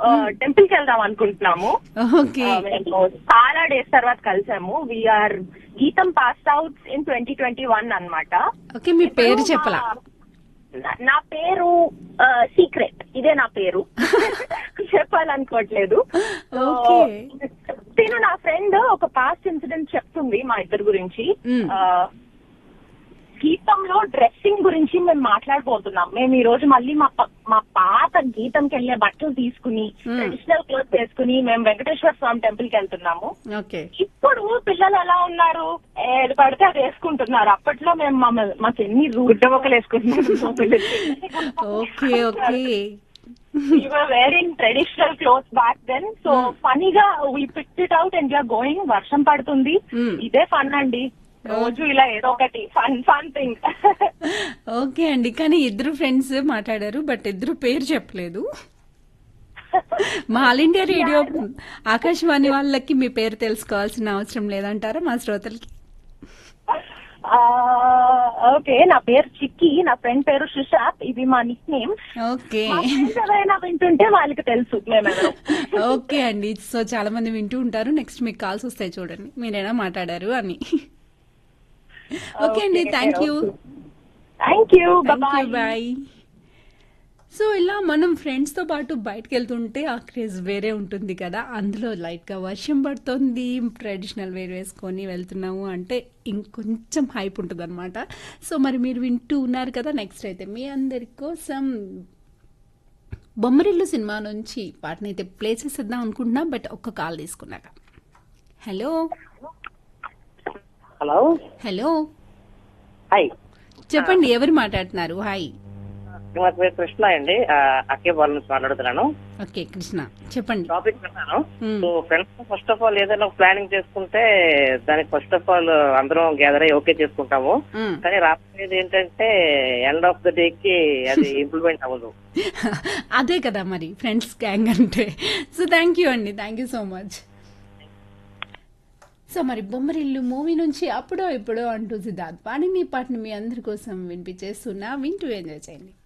Temple కి వెళ్దాం అనుకుంటున్నాము ఓకే ఆ, మేము చాలా డేస్ తర్వాత కలిసాము we are Gitam pass out in twenty twenty one అనమాట ఓకే మీ పేరు చెప్పలా నా- నా పేరు సీక్రెట్ ఇదే నా పేరు చెప్పాలనుకోవట్లేదు So, Okay. తిను నా ఫ్రెండ్ ఒక పాస్ట్ ఇన్సిడెంట్ చెప్తుంది మా ఇద్దరు గురించి Mm. ఆ, గీతంలో డ్రెస్సింగ్ గురించి మేము మాట్లాడబోతున్నాం మేము ఈ రోజు మళ్ళీ మా ప- మా పాత గీతంకి వెళ్ళే బట్టలు తీసుకుని Mm. ట్రెడిషనల్ క్లోత్ వేసుకుని మేము వెంకటేశ్వర స్వామి టెంపుల్ కి వెళ్తున్నాము ఓకే ఇప్పుడు పిల్లలు ఎలా ఉన్నారు ఏది పడితే అది వేసుకుంటున్నారు అప్పట్లో మేము మమ్మల్ని మాకు ఎన్ని గుడ్డ మొక్కలు okay okay wearing traditional clothes back then so ఫనీగా we pick it out and you're going వర్షం పడుతుంది Hmm. ఇదే ఫన్ అండి రోజు ఇలా ఏదో ఒకటి ఫన్ ఫన్ థింగ్ ఓకే అండి కానీ ఇద్దరు ఫ్రెండ్స్ మాట్లాడారు బట్ ఇద్దరు పేరు చెప్పలేదు మా ఆల్ ఇండియా రేడియో ఆకాశవాణి వాళ్ళకి మీ పేరు తెలుసుకోవాల్సిన అవసరం లేదంటారా మా శ్రోతలకి ఓకే నా పేరు చిక్కి నా ఫ్రెండ్ పేరు సుషాత్ ఇది మా నిక్ నేమ్ ఓకే మా ఫ్రెండ్స్ ఎవరైనా వింటుంటే వాళ్ళకి తెలుసు మేమెవరు ఓకే అండి సో చాలా మంది వింటూ ఉంటారు నెక్స్ట్ మీకు కాల్స్ వస్తాయి చూడండి మీరైనా మాట్లాడారు అని ఓకే అండి thank you thank you bye bye so ఇలా మనం ఫ్రెండ్స్ తో పాటు బయటకు వెళ్తుంటే ఆ క్రేజ్ వేరే ఉంటుంది కదా అందులో లైట్ గా వర్షం పడుతుంది ట్రెడిషనల్ వేర్ వేసుకొని వెళ్తున్నాము అంటే ఇంకొంచెం హైప్ ఉంటుంది అనమాట సో మరి మీరు వింటూ ఉన్నారు కదా నెక్స్ట్ అయితే మీ అందరి కోసం బొమ్మరిల్లు సినిమా నుంచి పాటనైతే ప్లే చేసేద్దాం అనుకుంటున్నా బట్ ఒక్క కాల్ తీసుకున్నాక హలో హలో హలో హాయ్ చెప్పండి ఎవరు మాట్లాడుతున్నారు హాయ్ నా పేరు కృష్ణ అండి అక్కేబాల్ నుంచి మాట్లాడుతున్నాను ఓకే కృష్ణ చెప్పండి టాపిక్ విన్నాను Hmm. So friends first of all ఏదైనా ప్లానింగ్ చేసుకుంటే దానికి ఫస్ట్ ఆఫ్ ఆల్ అందరం గ్యాదర్ అయ్యి ఓకే చేసుకుంటాము మ్మ్. కానీ రాబోయేది ఏంటంటే ఎండ్ ఆఫ్ ద డే కి అది ఇంప్లిమెంట్ అవ్వదు అదే కదా మరి ఫ్రెండ్స్ గ్యాంగ్ అంటే సో థ్యాంక్ యూ అండి thank you so much so మరి బొమ్మరిల్లు మూవీ నుంచి అప్పుడో ఇప్పుడో అంటూ సిద్ధార్థ్ పాడిని పాటని మీ అందరి కోసం వినిపించేస్తున్నా వింటూ ఎంజాయ్ చేయండి